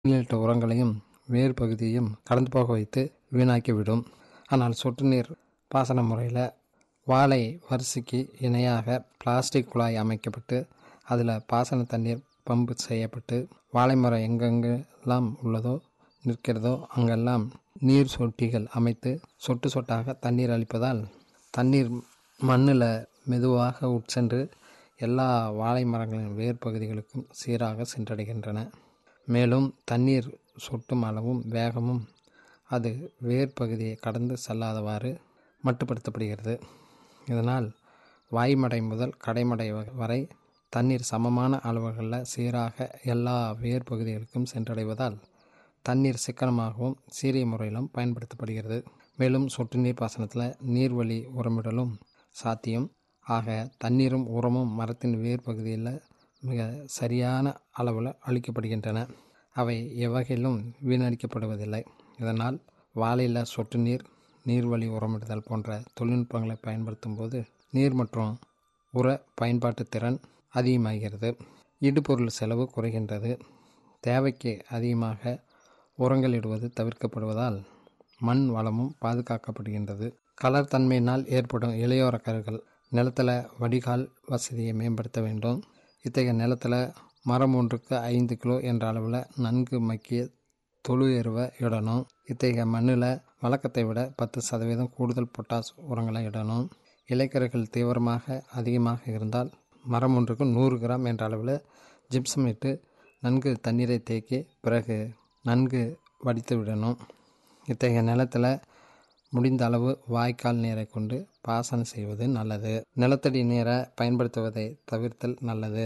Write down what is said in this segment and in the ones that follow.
உள்ளிட்ட உரங்களையும் வேர் பகுதியையும் கடந்து போக வைத்து வீணாக்கிவிடும் ஆனால் சொட்டு நீர் பாசன முறையில் வாழை வரிசைக்கு இணையாக பிளாஸ்டிக் குழாய் அமைக்கப்பட்டு அதில் பாசன தண்ணீர் பம்பு செய்யப்பட்டு வாழை மரம் எங்கெங்கெல்லாம் உள்ளதோ நிற்கிறதோ அங்கெல்லாம் நீர் சொட்டிகள் அமைத்து சொட்டு சொட்டாக தண்ணீர் அளிப்பதால் தண்ணீர் மண்ணில் மெதுவாக உட்சென்று எல்லா வாழை மரங்களின் வேர் பகுதிகளுக்கும் சீராக சென்றடைகின்றன மேலும் தண்ணீர் சொட்டும் அளவும் வேகமும் அது வேர் பகுதியை கடந்து செல்லாதவாறு மட்டுப்படுத்தப்படுகிறது இதனால் வாய்மடை முதல் கடைமடை வ- வரை தண்ணீர் சமமான அளவுகளில் சீராக எல்லா வேர் பகுதிகளுக்கும் சென்றடைவதால் தண்ணீர் சிக்கனமாகவும் சீரிய முறையிலும் பயன்படுத்தப்படுகிறது மேலும் சொட்டு நீர் பாசனத்தில் நீர்வழி உரமிடலும் சாத்தியம் ஆக தண்ணீரும் உரமும் மரத்தின் வேர் பகுதியில் மிக சரியான அளவில் அளிக்கப்படுகின்றன அவை எவ்வகையிலும் வீணடிக்கப்படுவதில்லை இதனால் வாழையில் சொட்டு நீர் நீர்வழி உரமிடுதல் போன்ற தொழில்நுட்பங்களை பயன்படுத்தும் போது நீர் மற்றும் உர பயன்பாட்டு திறன் அதிகமாகிறது இடுபொருள் செலவு குறைகின்றது தேவைக்கு அதிகமாக உரங்கள் இடுவது தவிர்க்கப்படுவதால் மண் வளமும் பாதுகாக்கப்படுகின்றது கலர் தன்மையினால் ஏற்படும் இளையோர கருகள் நிலத்தில் வடிகால் வசதியை மேம்படுத்த வேண்டும் இத்தகைய நிலத்தில் மரம் ஒன்றுக்கு ஐந்து கிலோ என்ற அளவில் நன்கு மக்கிய தொழு எருவை இடணும் இத்தகைய மண்ணில் வழக்கத்தை விட பத்து சதவீதம் கூடுதல் பொட்டாஸ் உரங்களை இடணும் இலைக்கருகள் தீவிரமாக அதிகமாக இருந்தால் மரம் ஒன்றுக்கு நூறு கிராம் என்ற அளவில் ஜிப்சம் இட்டு நன்கு தண்ணீரை தேக்கி பிறகு நன்கு வடித்து விடணும் இத்தகைய நிலத்தில் முடிந்த அளவு வாய்க்கால் நீரை கொண்டு பாசனம் செய்வது நல்லது நிலத்தடி நீரை பயன்படுத்துவதை தவிர்த்தல் நல்லது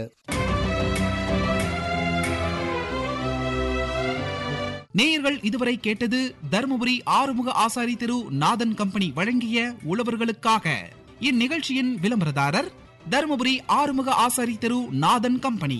நேயர்கள் இதுவரை கேட்டது தருமபுரி ஆறுமுக ஆசாரி திரு நாதன் கம்பெனி வழங்கிய உழவர்களுக்காக இந்நிகழ்ச்சியின் விளம்பரதாரர் தருமபுரி ஆறுமுக ஆசாரி திரு நாதன் கம்பெனி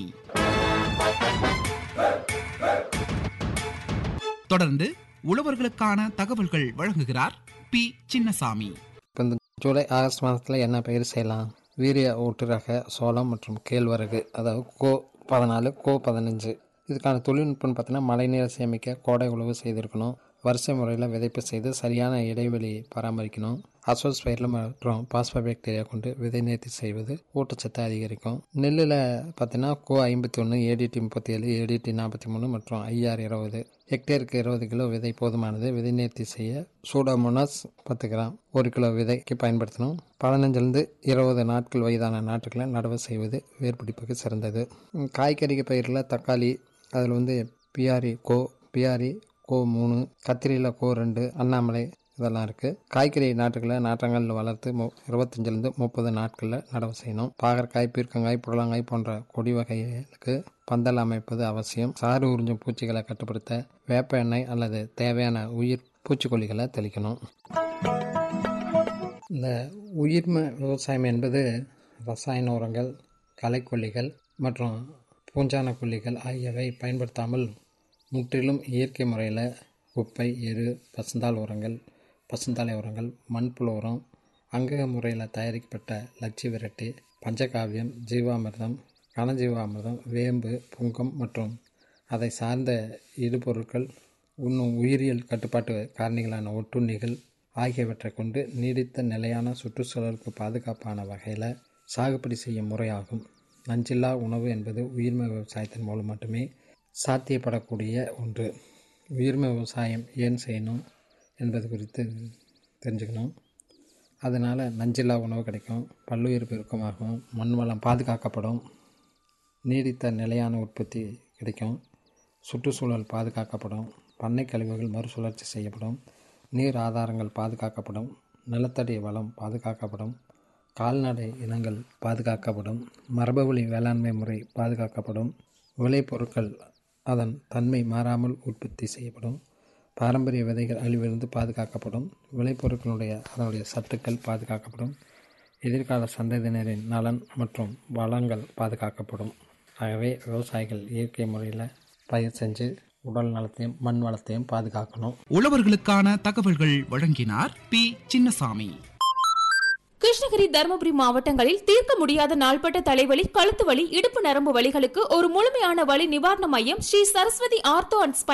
தொடர்ந்து உழவர்களுக்கான தகவல்கள் வழங்குகிறார் பி சின்னசாமி இப்போ இந்த ஜூலை ஆகஸ்ட் மாதத்தில் என்ன பயிர் செய்யலாம் வீரிய ஊட்டு ரக சோளம் மற்றும் கேழ்வரகு அதாவது கோ பதினாலு கோ பதினஞ்சு இதுக்கான தொழில்நுட்பம்னு பார்த்தீங்கன்னா மழைநீரை சேமிக்க கோடை உழவு செய்திருக்கணும் வரிசை முறையில் விதைப்பு செய்து சரியான இடைவெளி பராமரிக்கணும் அசோஸ் பயிரில் மற்றும் பாஸ்போபாக்டீரியா கொண்டு விதை நேர்த்தி செய்வது ஊட்டச்சத்தை அதிகரிக்கும் நெல்லில் பார்த்தீங்கன்னா கோ ஐம்பத்தி ஒன்று ஏடிடி முப்பத்தி ஏழு ஏடிடி நாற்பத்தி மூணு மற்றும் ஐஆர் இருபது ஹெக்டேருக்கு இருபது கிலோ விதை போதுமானது விதை நேர்த்தி செய்ய சூடோமோனாஸ் பத்து கிராம் ஒரு கிலோ விதைக்கு பயன்படுத்தணும் பதினஞ்சிலிருந்து இருபது நாட்கள் வயதான நாட்டுகளை நடவு செய்வது வேர்பிடிப்புக்கு சிறந்தது ம், காய்கறி பயிரில் தக்காளி அதில் வந்து பிஆரி கோ பிஆரி கோ மூணு கத்திரியில் கோ ரெண்டு அண்ணாமலை இதெல்லாம் இருக்குது காய்கறி நாட்டுகளை நாற்றங்களில் வளர்த்து மு இருபத்தஞ்சிலேருந்து முப்பது நாட்களில் நடவு செய்யணும் பாகற்காய் பீர்க்கங்காய் புடலங்காய் போன்ற கொடி வகைகளுக்கு பந்தல் அமைப்பது அவசியம் சாறு உறிஞ்சும் பூச்சிகளை கட்டுப்படுத்த வேப்ப எண்ணெய் அல்லது தேவையான உயிர் பூச்சிக்கொல்லிகளை தெளிக்கணும் இந்த உயிர்ம விவசாயம் என்பது ரசாயன உரங்கள் களைக்கொல்லிகள் மற்றும் பூஞ்சான கொல்லிகள் ஆகியவை பயன்படுத்தாமல் முற்றிலும் இயற்கை முறையில் குப்பை எரு பசுந்தாள் உரங்கள் பசுந்தாழை உரங்கள் மண்புழு உரம் அங்கக முறையில் தயாரிக்கப்பட்ட லட்சி விரட்டி பஞ்சகாவியம் ஜீவாமிர்தம் கனஜீவாமிர்தம் வேம்பு புங்கம் மற்றும் அதை சார்ந்த இடுபொருட்கள் உண்ணும் உயிரியல் கட்டுப்பாட்டு காரணிகளான ஒட்டுண்ணிகள் ஆகியவற்றை கொண்டு நீடித்த நிலையான சுற்றுச்சூழலுக்கு பாதுகாப்பான வகையில் சாகுபடி செய்யும் முறையாகும் நஞ்சில்லா உணவு என்பது உயிர்ம விவசாயத்தின் மூலம் மட்டுமே சாத்தியப்படக்கூடிய ஒன்று உயிர்ம விவசாயம் ஏன் செய்யணும் என்பது குறித்து தெரிஞ்சுக்கணும் அதனால் நஞ்சில்லா உணவு கிடைக்கும் பல்லுயிர் பெருக்கமாகும் மண் வளம் பாதுகாக்கப்படும் நீடித்த நிலையான உற்பத்தி கிடைக்கும் சுற்றுச்சூழல் பாதுகாக்கப்படும் பண்ணை கழிவுகள் மறுசுழற்சி செய்யப்படும் நீர் ஆதாரங்கள் பாதுகாக்கப்படும் நிலத்தடி வளம் பாதுகாக்கப்படும் கால்நடை இனங்கள் பாதுகாக்கப்படும் மரபுவழி வேளாண்மை முறை பாதுகாக்கப்படும் விளைபொருட்கள் அதன் தன்மை மாறாமல் உற்பத்தி செய்யப்படும் பாரம்பரிய விதைகள் அழிவிலிருந்து பாதுகாக்கப்படும் விளைபொருட்களுடைய அதனுடைய சத்துக்கள் பாதுகாக்கப்படும் எதிர்கால சந்ததியினரின் நலன் மற்றும் வளங்கள் பாதுகாக்கப்படும் ஆகவே விவசாயிகள் இயற்கை முறையில் பயிர் செஞ்சு உடல் நலத்தையும் மண் வளத்தையும் பாதுகாக்கணும் உழவர்களுக்கான தகவல்கள் வழங்கினார் பி சின்னசாமி கிருஷ்ணகிரி தருமபுரி மாவட்டங்களில் தீர்க்க முடியாத நாள்பட்ட தலைவலி கழுத்து வலி இடுப்பு நரம்பு வலிகளுக்கு ஒரு முழுமையான வலி நிவாரண மையம் Sri Saraswati ortho and spine